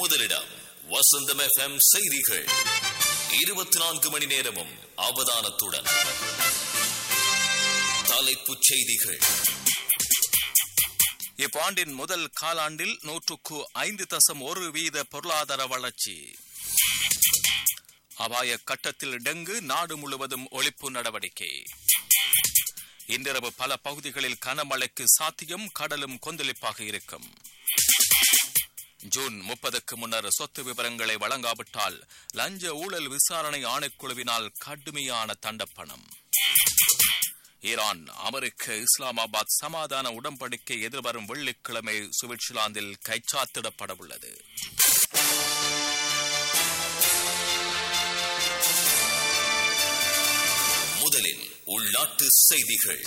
முதலிடம் வசந்தம் எஃப்எம் செய்திகள் இருபத்தி நான்கு மணி நேரமும் அவதானத்துடன் தலைப்புச் செய்திகள் இவ்வாண்டின் முதல் காலாண்டில் நூற்றுக்கு ஐந்து தசம் ஒரு வீத பொருளாதார வளர்ச்சி அபாய கட்டத்தில் டெங்கு நாடு முழுவதும் ஒழிப்பு நடவடிக்கை இன்றிரவு பல பகுதிகளில் கனமழைக்கு சாத்தியம் கடலும் கொந்தளிப்பாக இருக்கும் ஜூன் முப்பதுக்கு முன்னர் சொத்து விவரங்களை வழங்காவிட்டால் லஞ்ச ஊழல் விசாரணை ஆணைக்குழுவினால் கடுமையான தண்டப்பணம் ஈரான் அமெரிக்க இஸ்லாமாபாத் சமாதான உடன்படிக்கை எதிர்வரும் வெள்ளிக்கிழமை சுவிட்சர்லாந்தில் கைச்சாத்திடப்பட உள்ளது முதலில் உள்நாட்டு செய்திகள்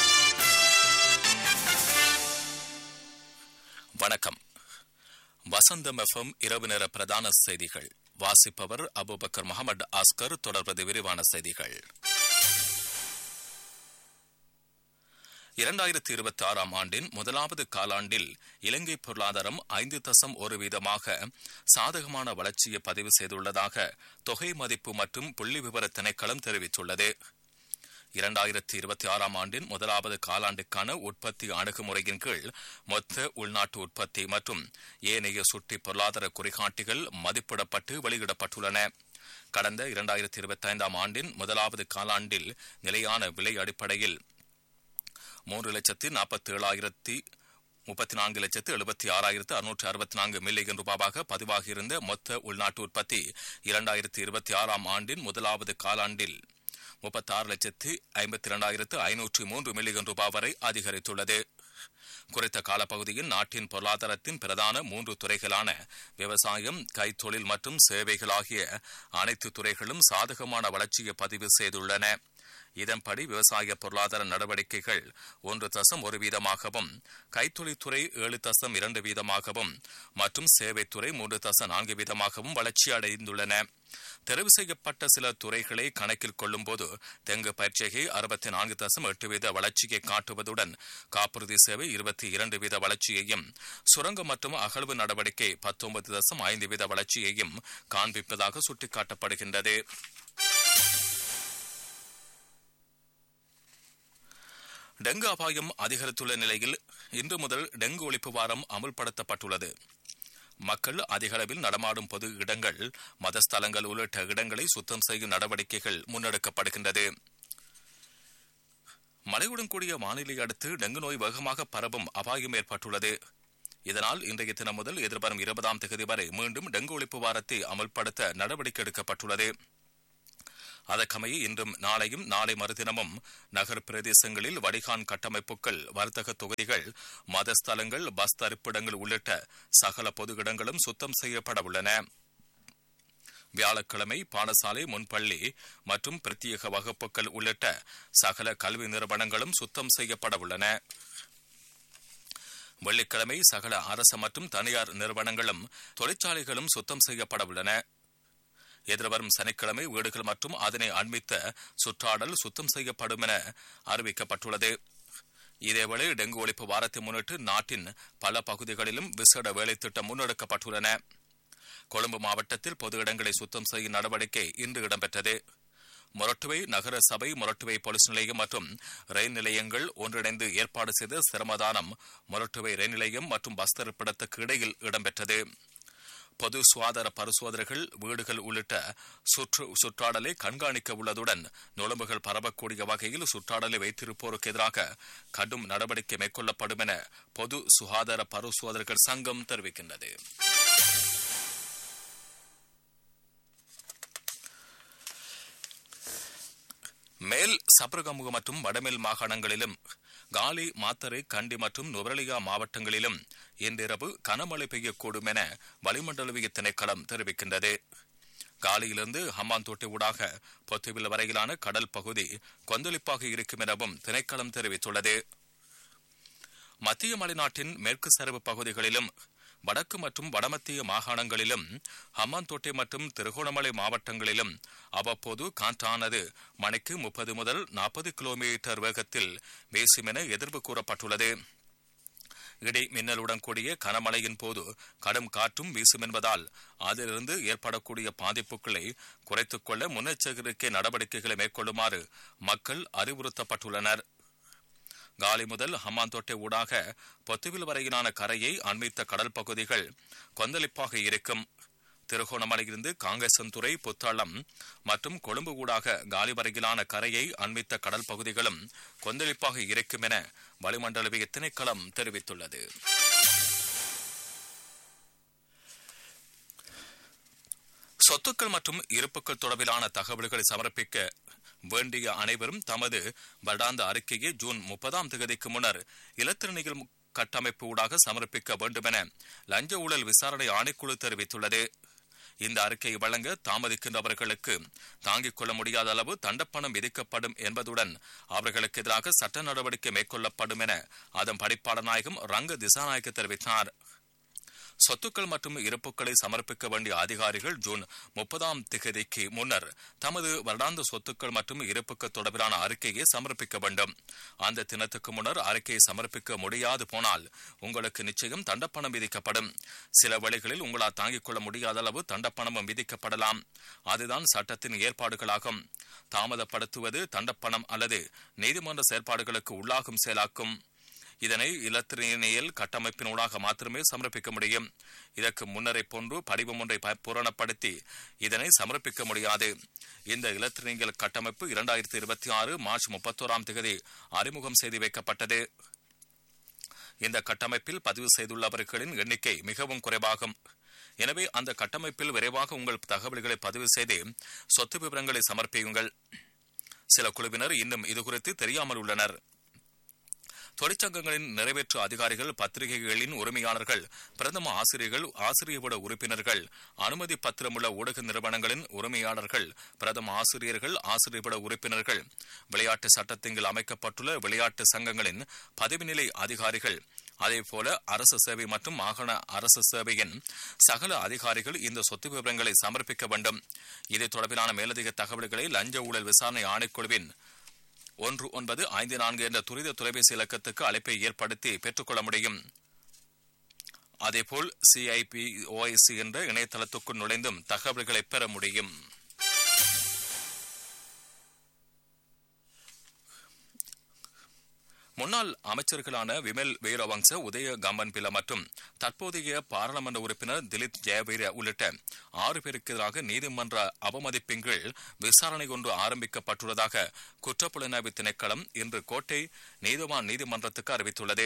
வணக்கம் வசந்தம் எஃப்எம் இரவு நேர பிரதான செய்திகள் வாசிப்பவர் அபுபக்கர் முகமது ஆஸ்கர் தொடர்வது விரிவான செய்திகள் இரண்டாயிரத்தி இருபத்தி ஆறாம் ஆண்டின் முதலாவது காலாண்டில் இலங்கை பொருளாதாரம் ஐந்து தசம் ஒரு வீதமாக சாதகமான வளர்ச்சியை பதிவு செய்துள்ளதாக தொகை மதிப்பு மற்றும் புள்ளி விவர திணைக்களம் தெரிவித்துள்ளது இரண்டாயிரத்தி இருபத்தி ஆறாம் ஆண்டின் முதலாவது காலாண்டுக்கான உற்பத்தி அணுகுமுறையின் கீழ் மொத்த உள்நாட்டு உற்பத்தி மற்றும் ஏனைய சுட்டி பொருளாதார குறிகாட்டிகள் மதிப்பிடப்பட்டு வெளியிடப்பட்டுள்ளன கடந்த இரண்டாயிரத்தி இருபத்தி ஐந்தாம் ஆண்டின் முதலாவது காலாண்டில் நிலையான விலை அடிப்படையில் மூன்று லட்சத்தி நாற்பத்தி ஏழாயிரத்தி முப்பத்தி நான்கு லட்சத்து எழுபத்தி ஆறாயிரத்து அறுநூற்று அறுபத்தி நான்கு மில்லியன் ரூபாவாக பதிவாகியிருந்த மொத்த உள்நாட்டு உற்பத்தி இரண்டாயிரத்தி இருபத்தி ஆறாம் ஆண்டின் முதலாவது காலாண்டில் முப்பத்தாறு லட்சத்து ஐம்பத்தி இரண்டாயிரத்து ஐநூற்று மூன்று மில்லியன் ரூபாய் வரை அதிகரித்துள்ளது குறித்த காலப்பகுதியில் நாட்டின் பொருளாதாரத்தின் பிரதான மூன்று துறைகளான விவசாயம் கைத்தொழில் மற்றும் சேவைகள் ஆகிய அனைத்து துறைகளும் சாதகமான வளர்ச்சியை பதிவு செய்துள்ளன இதன்படி விவசாய பொருளாதார நடவடிக்கைகள் ஒன்று தசம் ஒரு வீதமாகவும் கைத்தொழில்துறை ஏழு தசம் இரண்டு வீதமாகவும் மற்றும் சேவைத்துறை மூன்று தசம் நான்கு வீதமாகவும் வளர்ச்சி அடைந்துள்ளன தெரிவு செய்யப்பட்ட சில துறைகளை கணக்கில் கொள்ளும்போது தெங்கு பயிற்சிகை அறுபத்தி நான்கு தசம் எட்டு வீத வளர்ச்சியை காட்டுவதுடன் காப்புறுதி சேவை இருபத்தி இரண்டு வீத வளர்ச்சியையும் சுரங்க மற்றும் அகழ்வு நடவடிக்கை பத்தொன்பது தசம் ஐந்து வீத வளர்ச்சியையும் காண்பிப்பதாக சுட்டிக்காட்டப்படுகின்றது டெங்கு அபாயம் அதிகரித்துள்ள நிலையில் இன்று முதல் டெங்கு ஒழிப்பு வாரம் அமுல்படுத்தப்பட்டுள்ளது மக்கள் அதிக அளவில் நடமாடும் பொது இடங்கள் மதஸ்தலங்கள் உள்ளிட்ட இடங்களை சுத்தம் செய்யும் நடவடிக்கைகள் முன்னெடுக்கப்படுகின்றது மழையுடன் கூடிய வானிலை அடுத்து டெங்கு நோய் வேகமாக பரவும் அபாயம் ஏற்பட்டுள்ளது இதனால் இன்றைய தினம் முதல் எதிர்வரும் இருபதாம் தேதி வரை மீண்டும் டெங்கு ஒழிப்பு வாரத்தை அமல்படுத்த நடவடிக்கை எடுக்கப்பட்டுள்ளது அதற்கமைய இன்றும் நாளையும் நாளை மறுதினமும் நகர் பிரதேசங்களில் வடிகான் கட்டமைப்புகள் வர்த்தக தொகுதிகள் மதஸ்தலங்கள் பஸ் தரிப்பிடங்கள் உள்ளிட்ட சகல பொது இடங்களும் சுத்தம் செய்யப்பட உள்ளன வியாழக்கிழமை பாடசாலை முன்பள்ளி மற்றும் பிரத்யேக வகுப்புகள் உள்ளிட்ட சகல கல்வி நிறுவனங்களும் சுத்தம் செய்யப்பட உள்ளன வெள்ளிக்கிழமை சகல அரசு மற்றும் தனியார் நிறுவனங்களும் தொழிற்சாலைகளும் சுத்தம் செய்யப்பட உள்ளன எதிர்வரும் சனிக்கிழமை வீடுகள் மற்றும் அதனை அண்மித்த சுற்றாடல் சுத்தம் செய்யப்படும் என அறிவிக்கப்பட்டுள்ளது இதேவேளை டெங்கு ஒழிப்பு வாரத்தை முன்னிட்டு நாட்டின் பல பகுதிகளிலும் விசேட வேலைத்திட்டம் முன்னெடுக்கப்பட்டுள்ளன கொழும்பு மாவட்டத்தில் பொது இடங்களை சுத்தம் செய்யும் நடவடிக்கை இன்று இடம்பெற்றது மொரட்டுவை நகர சபை மொரட்டுவை போலீஸ் நிலையம் மற்றும் ரயில் நிலையங்கள் ஒன்றிணைந்து ஏற்பாடு செய்த சிரமதானம் மொரட்டுவை ரயில் நிலையம் மற்றும் பஸ் தரிப்பிடத்துக்கு இடையில் இடம்பெற்றது பொது சுகாதார பரிசோதனைகள் வீடுகள் உள்ளிட்ட சுற்று சுற்றாடலை கண்காணிக்க உள்ளதுடன் நுழம்புகள் பரவக்கூடிய வகையில் சுற்றாடலை வைத்திருப்போருக்கு எதிராக கடும் நடவடிக்கை மேற்கொள்ளப்படும் என பொது சுகாதார பரிசோதனைகள் சங்கம் தெரிவிக்கின்றது மேல் சப்ரகமுக மற்றும் வடமேல் மாகாணங்களிலும் காலி மாத்தரை கண்டி மற்றும் நுவரலியா மாவட்டங்களிலும் இன்றிரவு கனமழை பெய்யக்கூடும் என வளிமண்டலவிய திணைக்களம் தெரிவிக்கின்றது காலியிலிருந்து ஹம்பாந்தோட்டை ஊடாக பொத்துவில் வரையிலான கடல் பகுதி கொந்தளிப்பாக இருக்கும் எனவும் திணைக்களம் தெரிவித்துள்ளது மத்திய மலைநாட்டின் மேற்கு சரிவு பகுதிகளிலும் வடக்கு மற்றும் வடமத்திய மாகாணங்களிலும் ஹம்மாந்தோட்டை மற்றும் திருகோணமலை மாவட்டங்களிலும் அவ்வப்போது காற்றானது மணிக்கு முப்பது முதல் நாற்பது கிலோமீட்டர் வேகத்தில் வீசும் என எதிர்வு கூறப்பட்டுள்ளது இடி மின்னலுடன் கூடிய கனமழையின் போது கடும் காற்றும் வீசும் என்பதால் அதிலிருந்து ஏற்படக்கூடிய பாதிப்புகளை குறைத்துக் கொள்ள முன்னெச்சரிக்கை நடவடிக்கைகளை மேற்கொள்ளுமாறு மக்கள் அறிவுறுத்தப்பட்டுள்ளனர் காலி முதல் ஹம்மாந்தோட்டை ஊடாக பொத்துவில் வரையிலான கரையை அண்மித்த கடல் பகுதிகள் கொந்தளிப்பாக இருக்கும் திருகோணமலையிலிருந்து காங்கேசன்துறை புத்தளம் மற்றும் கொழும்பு ஊடாக காலி வரையிலான கரையை அண்மித்த கடல் பகுதிகளும் கொந்தளிப்பாக இருக்கும் என வளிமண்டலவிய திணைக்களம் தெரிவித்துள்ளது சொத்துக்கள் மற்றும் இருப்புக்கள் தொடர்பிலான தகவல்களை சமர்ப்பிக்க வேண்டிய அனைவரும் தமது வருடாந்த அறிக்கையை ஜூன் முப்பதாம் தேதிக்கு முன்னர் இலத்திரணிகள் கட்டமைப்பு ஊடாக சமர்ப்பிக்க வேண்டும் என லஞ்ச ஊழல் விசாரணை ஆணைக்குழு தெரிவித்துள்ளது இந்த அறிக்கையை வழங்க தாமதிக்கின்றவர்களுக்கு தாங்கிக் கொள்ள முடியாத அளவு தண்டப்பணம் விதிக்கப்படும் என்பதுடன் அவர்களுக்கு எதிராக சட்ட நடவடிக்கை மேற்கொள்ளப்படும் என அதன் படிப்பாளர் நாயகம் ரங்க திசாநாயக்க தெரிவித்தார் சொத்துக்கள் மற்றும் இருப்புக்களை சமர்ப்பிக்க வேண்டிய அதிகாரிகள் ஜூன் முப்பதாம் திகதிக்கு முன்னர் தமது வருடாந்த சொத்துக்கள் மற்றும் இருப்புக்கள் தொடர்பிலான அறிக்கையை சமர்ப்பிக்க வேண்டும் அந்த தினத்துக்கு முன்னர் அறிக்கையை சமர்ப்பிக்க முடியாது போனால் உங்களுக்கு நிச்சயம் தண்டப்பணம் விதிக்கப்படும் சில வேளைகளில் உங்களால் தாங்கிக் கொள்ள முடியாத அளவு தண்டப்பணமும் விதிக்கப்படலாம் அதுதான் சட்டத்தின் ஏற்பாடுகளாகும் தாமதப்படுத்துவது தண்டப்பணம் அல்லது நீதிமன்ற செயற்பாடுகளுக்கு உள்ளாகும் செயலாக்கும் இதனை இலத்திரனியல் கட்டமைப்பினூடாக மாத்திரமே சமர்ப்பிக்க முடியும் இதற்கு முன்னரை போன்று படிவம் ஒன்றை பூரணப்படுத்தி இதனை சமர்ப்பிக்க முடியாது இந்த இலத்திரனியல் கட்டமைப்பு இரண்டாயிரத்தி இருபத்தி ஆறு மார்ச் முப்பத்தோராம் தேதி அறிமுகம் செய்து வைக்கப்பட்டது இந்த கட்டமைப்பில் பதிவு செய்துள்ளவர்களின் எண்ணிக்கை மிகவும் குறைவாகும் எனவே அந்த கட்டமைப்பில் விரைவாக உங்கள் தகவல்களை பதிவு செய்து சொத்து விவரங்களை சமர்ப்பியுங்கள் சில குழுவினர் இன்னும் இதுகுறித்து தெரியாமல் உள்ளனர் தொழிற்சங்கங்களின் நிறைவேற்று அதிகாரிகள் பத்திரிகைகளின் உரிமையாளர்கள் பிரதம ஆசிரியர்கள் ஆசிரியவிட உறுப்பினர்கள் அனுமதி பத்திரமுள்ள ஊடக நிறுவனங்களின் உரிமையாளர்கள் பிரதம ஆசிரியர்கள் ஆசிரியவிட உறுப்பினர்கள் விளையாட்டு சட்டத்தின் கீழ் அமைக்கப்பட்டுள்ள விளையாட்டு சங்கங்களின் பதவிநிலை அதிகாரிகள் அதேபோல அரசு சேவை மற்றும் மாகாண அரசு சேவையின் சகல அதிகாரிகள் இந்த சொத்து விவரங்களை சமர்ப்பிக்க வேண்டும் இது தொடர்பிலான மேலதிக தகவல்களை லஞ்ச ஊழல் விசாரணை ஆணைக்குழுவின் ஒன்று ஒன்பது ஐந்து நான்கு என்ற துரித தொலைபேசி இலக்கத்துக்கு அழைப்பை ஏற்படுத்தி பெற்றுக்கொள்ள முடியும் அதேபோல் சிஐபி ஓஐசி என்ற இணையதளத்துக்குள் நுழைந்தும் தகவல்களை பெற முடியும் முன்னாள் அமைச்சர்களான விமல் வீரவங்ச உதய கம்பன்பில மற்றும் தற்போதைய பாராளுமன்ற உறுப்பினர் திலீப் ஜெயவீர உள்ளிட்ட ஆறு பேருக்கு எதிராக நீதிமன்ற அவமதிப்பின் கீழ் விசாரணை ஒன்று ஆரம்பிக்கப்பட்டுள்ளதாக குற்றப்புலனாய்வு திணைக்களம் இன்று கோட்டை நீதிவான் நீதிமன்றத்துக்கு அறிவித்துள்ளது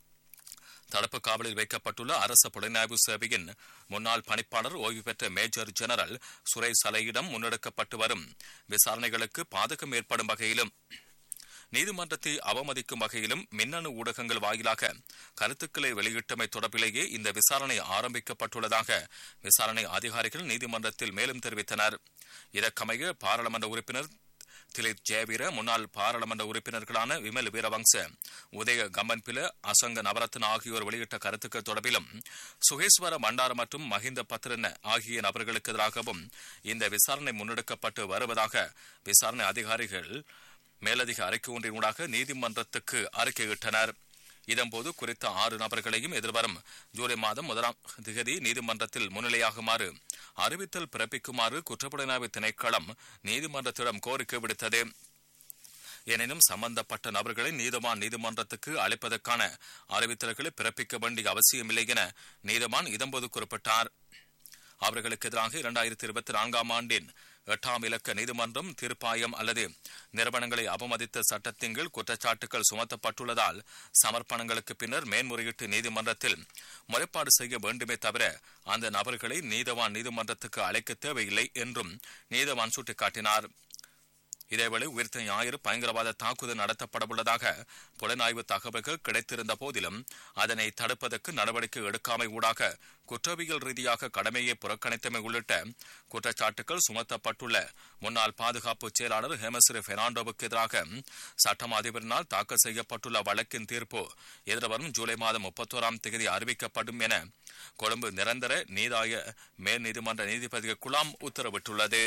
தடுப்பு காவலில் வைக்கப்பட்டுள்ள அரசு புலனாய்வு சேவையின் முன்னாள் பணிப்பாளர் ஓய்வு பெற்ற மேஜர் ஜெனரல் சுரேஷ் சலையிடம் முன்னெடுக்கப்பட்டு வரும் விசாரணைகளுக்கு பாதகம் ஏற்படும் வகையிலும் நீதிமன்றத்தை அவமதிக்கும் வகையிலும் மின்னணு ஊடகங்கள் வாயிலாக கருத்துக்களை வெளியிட்டமை தொடர்பிலேயே இந்த விசாரணை ஆரம்பிக்கப்பட்டுள்ளதாக விசாரணை அதிகாரிகள் நீதிமன்றத்தில் மேலும் தெரிவித்தனர் இதற்கமைய பாராளுமன்ற உறுப்பினர் திலித் ஜெயவீர முன்னாள் பாராளுமன்ற உறுப்பினர்களான விமல் வீரவங்ச உதய கம்பன்பில அசங்க நவரத்ன ஆகியோர் வெளியிட்ட கருத்துக்கள் தொடர்பிலும் சுகேஸ்வர மண்டார மற்றும் மஹிந்த பத்ரன் ஆகிய நபர்களுக்கு எதிராகவும் இந்த விசாரணை முன்னெடுக்கப்பட்டு வருவதாக விசாரணை அதிகாரிகள் மேலதிக அறிக்கை ஒன்றினூடாக நீதிமன்றத்துக்கு அறிக்கையிட்டனர் இதன்போது குறித்த ஆறு நபர்களையும் எதிர்வரும் ஜூலை மாதம் முதலாம் திகதி நீதிமன்றத்தில் முன்னிலையாகுமாறு அறிவித்தல் பிறப்பிக்குமாறு குற்றப்புலனாய்வு திணைக்களம் நீதிமன்றத்திடம் கோரிக்கை விடுத்தது எனினும் சம்பந்தப்பட்ட நபர்களை நீதவான் நீதிமன்றத்துக்கு அழைப்பதற்கான அறிவித்தல்களை பிறப்பிக்க வேண்டிய அவசியமில்லை என நீதவான் இதன்போது குறிப்பிட்டார் அவர்களுக்கு எதிராக இரண்டாயிரத்தி இருபத்தி நான்காம் ஆண்டின் எட்டாம் இலக்க நீதிமன்றம் தீர்ப்பாயம் அல்லது நிறுவனங்களை அவமதித்த சட்டத்தின் கீழ் குற்றச்சாட்டுகள் சுமத்தப்பட்டுள்ளதால் சமர்ப்பணங்களுக்கு பின்னர் மேன்முறையீட்டு நீதிமன்றத்தில் முறைப்பாடு செய்ய வேண்டுமே தவிர அந்த நபர்களை நீதவான் நீதிமன்றத்துக்கு அழைக்க தேவையில்லை என்றும் நீதவான் சுட்டிக்காட்டினார் இதேவேளை உயிர்த்த ஞாயிறு பயங்கரவாத தாக்குதல் நடத்தப்படவுள்ளதாக புலனாய்வு தகவல்கள் கிடைத்திருந்த போதிலும் அதனை தடுப்பதற்கு நடவடிக்கை எடுக்காமை ஊடாக குற்றவியல் ரீதியாக கடமையை புறக்கணித்தமை உள்ளிட்ட குற்றச்சாட்டுகள் சுமத்தப்பட்டுள்ள முன்னாள் பாதுகாப்பு செயலாளர் ஹேமஸ்ரீ பெர்னாண்டோவுக்கு எதிராக சட்டம் அதிபரினால் தாக்கல் செய்யப்பட்டுள்ள வழக்கின் தீர்ப்பு எதிர்வரும் ஜூலை மாதம் முப்பத்தோராம் தேதி அறிவிக்கப்படும் என கொழும்பு நிரந்தர நீதாய மேல் நீதிமன்ற நீதிபதி குலாம் உத்தரவிட்டுள்ளது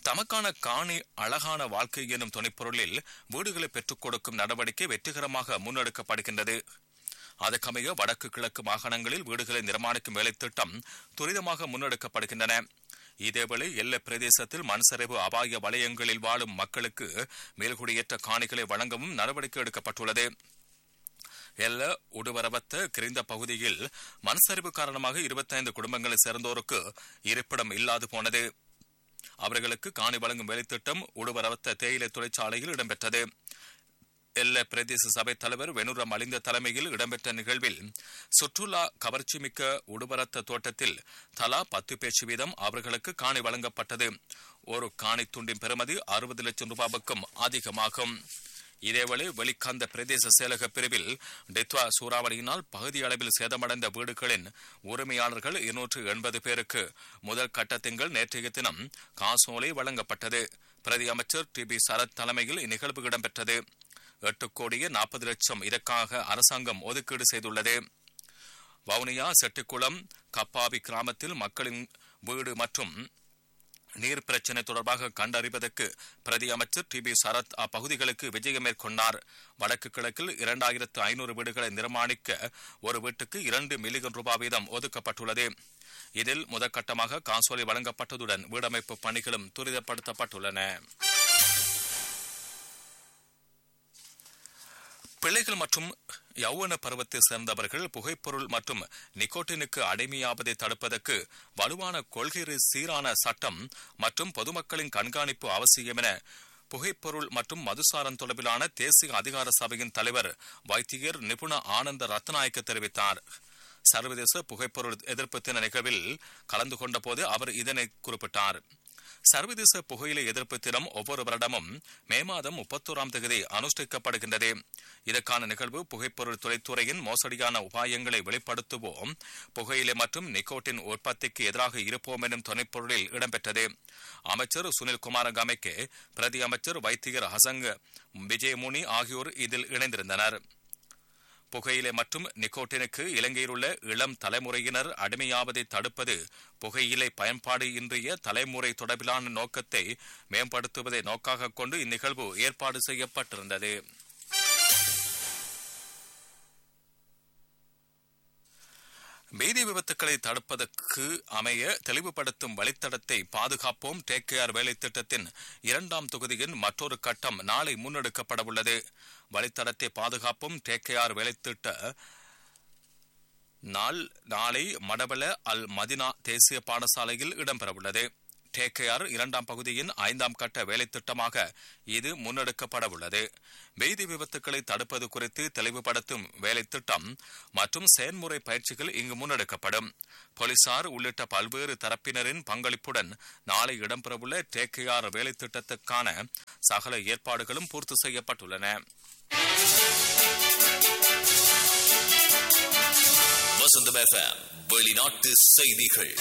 தமக்கான காணி அழகான வாழ்க்கை எனும் துணைப்பொருளில் வீடுகளை பெற்றுக் கொடுக்கும் நடவடிக்கை வெற்றிகரமாக முன்னெடுக்கப்படுகின்றது அதற்கமைய வடக்கு கிழக்கு மாகாணங்களில் வீடுகளை நிர்மாணிக்கும் வேலை திட்டம் துரிதமாக முன்னெடுக்கப்படுகின்றன இதேவேளை எல்லை பிரதேசத்தில் மண் சரிவு அபாய வலயங்களில் வாழும் மக்களுக்கு மேல்குடியேற்ற காணிகளை வழங்கவும் நடவடிக்கை எடுக்கப்பட்டுள்ளது எல்ல உடுவரவத்த கிரிந்த பகுதியில் மண் சரிவு காரணமாக இருபத்தைந்து குடும்பங்களை சேர்ந்தோருக்கு இருப்பிடம் இல்லாது போனது அவர்களுக்கு காணி வழங்கும் வேலைத்திட்டம் உடுவரவத்த தேயிலை தொழிற்சாலையில் இடம்பெற்றது எல்ல பிரதேச சபை தலைவர் வெனுர மலிந்த தலைமையில் இடம்பெற்ற நிகழ்வில் சுற்றுலா கவர்ச்சிமிக்க உடுபரத்த தோட்டத்தில் தலா பத்து பேச்சு வீதம் அவர்களுக்கு காணி வழங்கப்பட்டது ஒரு காணி துண்டின் பெறுமதி அறுபது லட்சம் ரூபாவுக்கும் அதிகமாகும் இதேவேளை வெளிக்காந்த பிரதேச செயலக பிரிவில் டெத்வா சூறாவளியினால் பகுதி அளவில் சேதமடைந்த வீடுகளின் உரிமையாளர்கள் இருநூற்று எண்பது பேருக்கு முதல் கட்டத்திங்கள் நேற்றைய தினம் காசோலை வழங்கப்பட்டது பிரதி அமைச்சர் டி பி சரத் தலைமையில் இந்நிகழ்வு இடம்பெற்றது எட்டு கோடியே நாற்பது லட்சம் இதற்காக அரசாங்கம் ஒதுக்கீடு செய்துள்ளது வவுனியா செட்டிக்குளம் கப்பாவி கிராமத்தில் மக்களின் வீடு மற்றும் நீர் பிரச்சினை தொடர்பாக கண்டறிவதற்கு பிரதி அமைச்சர் டி பி சரத் அப்பகுதிகளுக்கு விஜயம் மேற்கொண்டார் வடக்கு கிழக்கில் இரண்டாயிரத்து ஐநூறு வீடுகளை நிர்மாணிக்க ஒரு வீட்டுக்கு இரண்டு மில்லியன் ரூபாய் வீதம் ஒதுக்கப்பட்டுள்ளது இதில் முதற்கட்டமாக காசோலை வழங்கப்பட்டதுடன் வீடமைப்பு பணிகளும் துரிதப்படுத்தப்பட்டுள்ளன பிள்ளைகள் மற்றும் யௌவன பருவத்தை சேர்ந்தவர்கள் புகைப்பொருள் மற்றும் நிக்கோட்டினுக்கு அடிமையாவதை தடுப்பதற்கு வலுவான கொள்கை சீரான சட்டம் மற்றும் பொதுமக்களின் கண்காணிப்பு அவசியம் என புகைப்பொருள் மற்றும் மதுசாரம் தொடர்பிலான தேசிய அதிகார சபையின் தலைவர் வைத்தியர் நிபுண ஆனந்த ரத்நாயக்க தெரிவித்தார் சர்வதேச புகைப்பொருள் எதிர்ப்பு தின நிகழ்வில் கலந்து கொண்ட போது அவர் இதனை குறிப்பிட்டார் சர்வதேச புகையிலை எதிர்ப்பு தினம் ஒவ்வொரு வருடமும் மே மாதம் முப்பத்தோராம் தேதி அனுஷ்டிக்கப்படுகின்றது இதற்கான நிகழ்வு புகைப்பொருள் தொழில்துறையின் மோசடியான உபாயங்களை வெளிப்படுத்துவோம் புகையிலை மற்றும் நிக்கோட்டின் உற்பத்திக்கு எதிராக இருப்போம் எனும் துணைப்பொருளில் இடம்பெற்றது அமைச்சர் சுனில் குமார கமைக்கே பிரதி அமைச்சர் வைத்தியர் ஹசங் விஜயமுனி ஆகியோர் இதில் இணைந்திருந்தனர் புகையிலை மற்றும் நிக்கோட்டினுக்கு இலங்கையில் உள்ள இளம் தலைமுறையினர் அடிமையாவதை தடுப்பது புகையிலை பயன்பாடு இன்றைய தலைமுறை தொடர்பிலான நோக்கத்தை மேம்படுத்துவதை நோக்காக கொண்டு இந்நிகழ்வு ஏற்பாடு செய்யப்பட்டிருந்தது வீதி விபத்துக்களை தடுப்பதற்கு அமைய தெளிவுபடுத்தும் வழித்தடத்தை பாதுகாப்போம் டேக் கேஆர் வேலை திட்டத்தின் இரண்டாம் தொகுதியின் மற்றொரு கட்டம் நாளை முன்னெடுக்கப்படவுள்ளது வழித்தடத்தை பாதுகாப்பும் டேக் கேஆர் வேலைத்திட்ட நாள் நாளை மடபல அல் மதினா தேசிய பாடசாலையில் இடம்பெறவுள்ளது டேக்கையார் இரண்டாம் பகுதியின் ஐந்தாம் கட்ட வேலைத்திட்டமாக இது முன்னெடுக்கப்பட உள்ளது வீதி விபத்துக்களை தடுப்பது குறித்து தெளிவுபடுத்தும் வேலைத்திட்டம் மற்றும் செயல்முறை பயிற்சிகள் இங்கு முன்னெடுக்கப்படும் போலீசார் உள்ளிட்ட பல்வேறு தரப்பினரின் பங்களிப்புடன் நாளை இடம்பெறவுள்ள டேக்கையார் வேலைத்திட்டத்துக்கான சகல ஏற்பாடுகளும் பூர்த்தி செய்யப்பட்டுள்ளன வசந்தம் எஃப்எம் வெளிநாட்டு செய்திகள்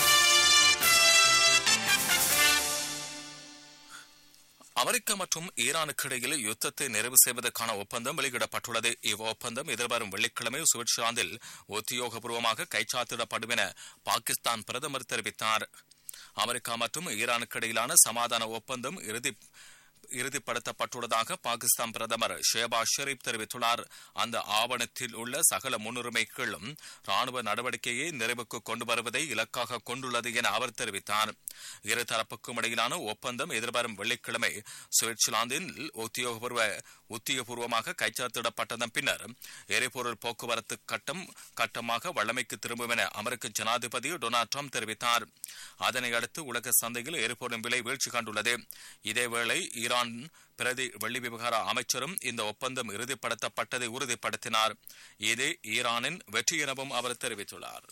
அமெரிக்கா மற்றும் ஈரானுக்கு இடையில் யுத்தத்தை நிறைவு செய்வதற்கான ஒப்பந்தம் வெளியிடப்பட்டுள்ளது இவ் ஒப்பந்தம் எதிர்வரும் வெள்ளிக்கிழமை சுவிட்சர்லாந்தில் உத்தியோகபூர்வமாக கைச்சாத்திடப்படும் என பாகிஸ்தான் பிரதமர் தெரிவித்தார் அமெரிக்கா மற்றும் ஈரானுக்கு இடையிலான சமாதான ஒப்பந்தம் இறுதி இறுதிப்படுத்தப்பட்டுள்ளதாக பாகிஸ்தான் பிரதமர் ஷேபாஸ் ஷெரீப் தெரிவித்துள்ளார் அந்த ஆவணத்தில் உள்ள சகல முன்னுரிமைகளும் ராணுவ நடவடிக்கையை நிறைவுக்கு கொண்டு வருவதை இலக்காக கொண்டுள்ளது என அவர் தெரிவித்தார் இரு தரப்புக்கும் இடையிலான ஒப்பந்தம் எதிர்வரும் வெள்ளிக்கிழமை சுவிட்சர்லாந்தில் உத்தியோகபூர்வ உத்தியோகபூர்வமாக கைச்சாத்திடப்பட்டதன் பின்னர் எரிபொருள் போக்குவரத்து கட்டம் கட்டமாக வல்லமைக்கு திரும்பும் என அமெரிக்க ஜனாதிபதி டொனால்ட் ட்ரம்ப் தெரிவித்தார் அதனை அடுத்து உலக சந்தையில் எரிபொருள் விலை வீழ்ச்சி கண்டுள்ளது இதேவேளை ஈரான் பிரதி வெள்ளி விவகார அமைச்சரும் இந்த ஒப்பந்தம் இறுதிப்படுத்தப்பட்டதை உறுதிப்படுத்தினார் இது ஈரானின் வெற்றி எனவும் அவர் தெரிவித்துள்ளார்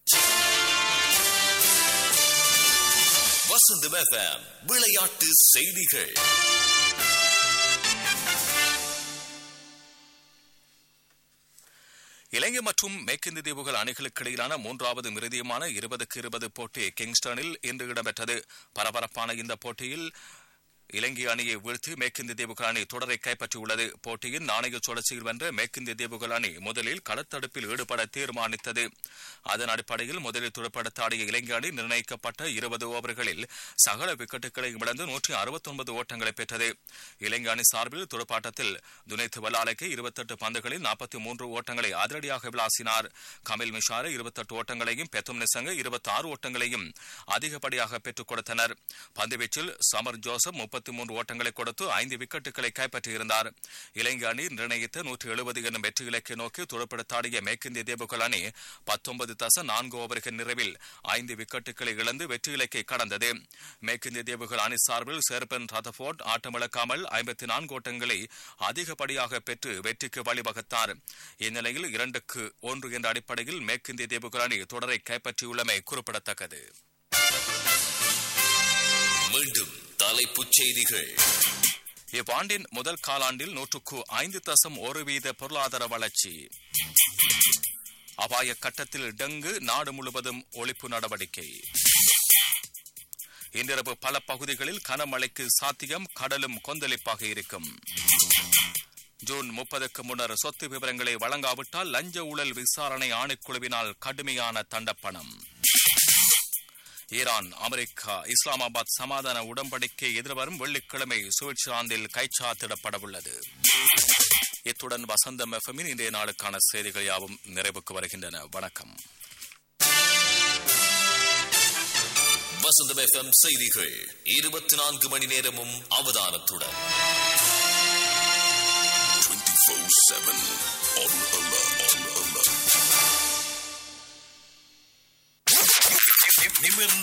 வசந்தம் எஃப்எம் விளையாட்டு செய்திகள் இலங்கை மற்றும் மேற்கிந்திய தீவுகள் அணிகளுக்கு இடையிலான மூன்றாவது மிருதியமான இருபதுக்கு இருபது போட்டி கிங்ஸ்டனில் இன்று இடம்பெற்றது பரபரப்பான இந்த போட்டியில் இலங்கை அணியை வீழ்த்தி மேற்கிந்திய தீவுகள் அணி தொடரை கைப்பற்றியுள்ளது போட்டியின் நாணய சுழற்சியில் வென்ற மேற்கிந்திய தீவுகள் அணி முதலில் களத்தடுப்பில் ஈடுபட தீர்மானித்தது அதன் அடிப்படையில் முதலில் துடுப்படுத்தாடிய இலங்கை அணி நிர்ணயிக்கப்பட்ட இருபது ஓவர்களில் சகல விக்கெட்டுகளை இழந்து நூற்றி அறுபத்தொன்பது ஓட்டங்களை பெற்றது இலங்கை அணி சார்பில் துடுப்பாட்டத்தில் துனைத்து வல்லாலைக்கு இருபத்தெட்டு பந்துகளில் நாற்பத்தி மூன்று ஓட்டங்களை அதிரடியாக விளாசினார் கமில் மிஷாரு இருபத்தெட்டு ஓட்டங்களையும் பெத்தும் நிசங்க இருபத்தி ஆறு ஓட்டங்களையும் அதிகப்படியாக பெற்றுக் கொடுத்தனர் பந்துவீச்சில் சமர் ஜோசப் முப்பத்தி மூன்று ஓட்டங்களை கொடுத்து ஐந்து விக்கெட்டுகளை கைப்பற்றியிருந்தார் இலங்கை அணி நிர்ணயித்த நூற்றி எழுபது எனும் வெற்றி இலக்கை நோக்கி துடுப்படுத்தாடிய மேற்கிந்திய தீபுகள் அணி பத்தொன்பது தச நான்கு ஓவர்கள் நிறைவில் ஐந்து விக்கெட்டுகளை இழந்து வெற்றி இலக்கை கடந்தது மேற்கிந்திய தீவுகள் அணி சார்பில் சேர்பன் ரதபோர்ட் ஆட்டமிழக்காமல் ஐம்பத்தி நான்கு ஓட்டங்களை அதிகப்படியாக பெற்று வெற்றிக்கு வழிவகுத்தார் இந்நிலையில் இரண்டுக்கு ஒன்று என்ற அடிப்படையில் மேற்கிந்திய தீவுகள் அணி தொடரை கைப்பற்றியுள்ளமை குறிப்பிடத்தக்கது மீண்டும் தலைப்புச் செய்திகள் இவ்வாண்டின் முதல் காலாண்டில் நூற்றுக்கு ஐந்து தசம் ஒரு வீத பொருளாதார வளர்ச்சி அபாய கட்டத்தில் டெங்கு நாடு முழுவதும் ஒழிப்பு நடவடிக்கை இன்றிரவு பல பகுதிகளில் கனமழைக்கு சாத்தியம் கடலும் கொந்தளிப்பாக இருக்கும் ஜூன் முப்பதுக்கு முன்னர் சொத்து விவரங்களை வழங்காவிட்டால் லஞ்ச ஊழல் விசாரணை ஆணைக்குழுவினால் கடுமையான தண்டப்பணம் ஈரான் அமெரிக்கா இஸ்லாமாபாத் சமாதான உடன்படிக்கை எதிர்வரும் வெள்ளிக்கிழமை சுவிட்சர்லாந்தில் கைச்சாத்திடப்படவுள்ளது இத்துடன் வசந்தம் எஃப்எம்மின் இன்றைய நாளுக்கான செய்திகள் யாவும் நிறைவுக்கு வருகின்றன வணக்கம் வசந்தம் எஃப்எம் செய்திகள் இருபத்தி நான்கு மணி நேரமும் அவதானத்துடன் நிமிர்ந்த